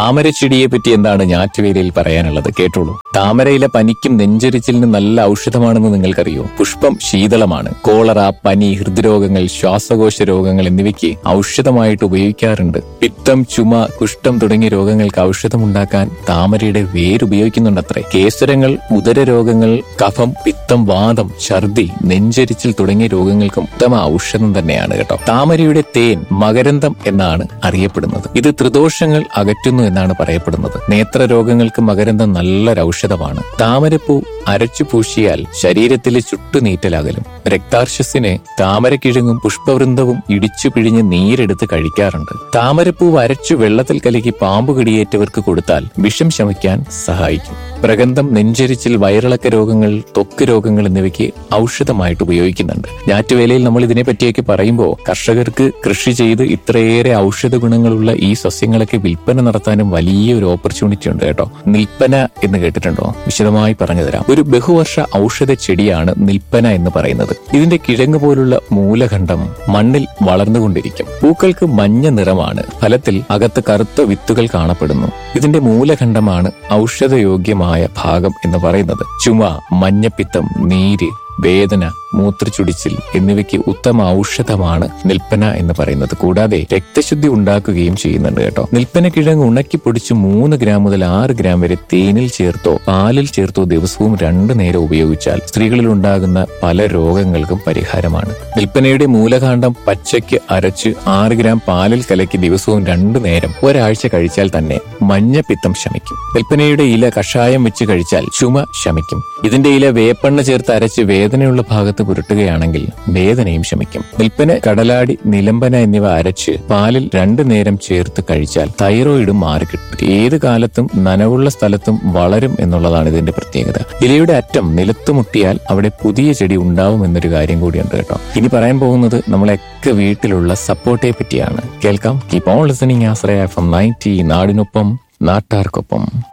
താമരച്ചെടിയെ പറ്റി എന്താണ് ഞാറ്റുവേലയിൽ പറയാനുള്ളത് കേട്ടോളൂ താമരയിലെ പനിക്കും നെഞ്ചരിച്ചിലിനും നല്ല ഔഷധമാണെന്ന് നിങ്ങൾക്കറിയോ പുഷ്പം ശീതളമാണ് കോളറ പനി ഹൃദ്രോഗങ്ങൾ ശ്വാസകോശ രോഗങ്ങൾ എന്നിവയ്ക്ക് ഔഷധമായിട്ട് ഉപയോഗിക്കാറുണ്ട് പിത്തം ചുമ കുഷ്ഠം തുടങ്ങിയ രോഗങ്ങൾക്ക് ഔഷധമുണ്ടാക്കാൻ താമരയുടെ വേരുപയോഗിക്കുന്നുണ്ടത്രേ കേസരങ്ങൾ ഉദര രോഗങ്ങൾ കഫം പിത്തം വാദം ഛർദി നെഞ്ചരിച്ചിൽ തുടങ്ങിയ രോഗങ്ങൾക്കും ഉത്തമ ഔഷധം തന്നെയാണ് കേട്ടോ താമരയുടെ തേൻ മകരന്തം എന്നാണ് അറിയപ്പെടുന്നത് ഇത് ത്രിദോഷങ്ങൾ അകറ്റുന്നു എന്നാണ് പറയപ്പെടുന്നത് നേത്ര രോഗങ്ങൾക്ക് മകരന്തം നല്ലൊരു ഔഷധമാണ് താമരപ്പൂ അരച്ചു പൂശിയാൽ ശരീരത്തിലെ ചുട്ടുനീറ്റലകലും രക്താർശസിന് താമരക്കിഴങ്ങും പുഷ്പവൃന്ദവും ഇടിച്ചു പിഴിഞ്ഞ് നീരെടുത്ത് കഴിക്കാറുണ്ട് താമരപ്പൂ അരച്ചു വെള്ളത്തിൽ കലക്കി പാമ്പ് കടിയേറ്റവർക്ക് കൊടുത്താൽ വിഷം ശമിക്കാൻ സഹായിക്കും പ്രഗന്ധം നെഞ്ചരിച്ചിൽ വയറിളക്ക രോഗങ്ങൾ ത്വക്ക് രോഗങ്ങൾ എന്നിവയ്ക്ക് ഔഷധമായിട്ട് ഉപയോഗിക്കുന്നുണ്ട് ഞാറ്റുവേലയിൽ നമ്മൾ ഇതിനെ പറ്റിയൊക്കെ പറയുമ്പോൾ കർഷകർക്ക് കൃഷി ചെയ്ത് ഇത്രയേറെ ഔഷധ ഗുണങ്ങളുള്ള ഈ സസ്യങ്ങളൊക്കെ വിൽപ്പന നടത്താനും വലിയൊരു ഓപ്പർച്യൂണിറ്റി ഉണ്ട് കേട്ടോ നിൽപ്പന എന്ന് കേട്ടിട്ടുണ്ടോ വിശദമായി പറഞ്ഞു തരാം ഒരു ബഹുവർഷ ഔഷധ ചെടിയാണ് നിൽപ്പന എന്ന് പറയുന്നത് ഇതിന്റെ കിഴങ്ങ് പോലുള്ള മൂലഖണ്ഡം മണ്ണിൽ വളർന്നുകൊണ്ടിരിക്കും പൂക്കൾക്ക് മഞ്ഞ നിറമാണ് ഫലത്തിൽ അകത്ത് കറുത്ത വിത്തുകൾ കാണപ്പെടുന്നു ഇതിന്റെ മൂലഖണ്ഡമാണ് ഔഷധയോഗ്യമായ ഭാഗം എന്ന് പറയുന്നത് ചുമ മഞ്ഞപ്പിത്തം നീര് വേദന മൂത്രച്ചുടിച്ചിൽ എന്നിവയ്ക്ക് ഉത്തമ ഔഷധമാണ് നിൽപ്പന എന്ന് പറയുന്നത് കൂടാതെ രക്തശുദ്ധി ഉണ്ടാക്കുകയും ചെയ്യുന്നുണ്ട് കേട്ടോ നിൽപ്പന കിഴങ്ങ് ഉണക്കി പൊടിച്ച് മൂന്ന് ഗ്രാം മുതൽ ആറ് ഗ്രാം വരെ തേനിൽ ചേർത്തോ പാലിൽ ചേർത്തോ ദിവസവും രണ്ടു നേരം ഉപയോഗിച്ചാൽ സ്ത്രീകളിൽ ഉണ്ടാകുന്ന പല രോഗങ്ങൾക്കും പരിഹാരമാണ് നിൽപ്പനയുടെ മൂലകാണ്ഡം പച്ചയ്ക്ക് അരച്ച് ആറ് ഗ്രാം പാലിൽ കലക്കി ദിവസവും രണ്ടു നേരം ഒരാഴ്ച കഴിച്ചാൽ തന്നെ മഞ്ഞപ്പിത്തം ശമിക്കും നിൽപ്പനയുടെ ഇല കഷായം വെച്ച് കഴിച്ചാൽ ചുമ ശമിക്കും ഇതിന്റെ ഇല വേപ്പെണ്ണ ചേർത്ത് അരച്ച് വേദനയുള്ള ഭാഗത്ത് പുരട്ടുകയാണെങ്കിൽ വേദനയും ശമിക്കും നിൽപ്പന കടലാടി നിലമ്പന എന്നിവ അരച്ച് പാലിൽ രണ്ടു നേരം ചേർത്ത് കഴിച്ചാൽ തൈറോയിഡും മാറിക്കിട്ടും ഏത് കാലത്തും നനവുള്ള സ്ഥലത്തും വളരും എന്നുള്ളതാണ് ഇതിന്റെ പ്രത്യേകത ഇലയുടെ അറ്റം നിലത്ത് മുട്ടിയാൽ അവിടെ പുതിയ ചെടി ഉണ്ടാവും എന്നൊരു കാര്യം കൂടിയുണ്ട് കേട്ടോ ഇനി പറയാൻ പോകുന്നത് നമ്മളെയൊക്കെ വീട്ടിലുള്ള സപ്പോർട്ടയെ പറ്റിയാണ് കേൾക്കാം keep on listening Ashraya F M ninety നാടിനൊപ്പം നാട്ടാർക്കൊപ്പം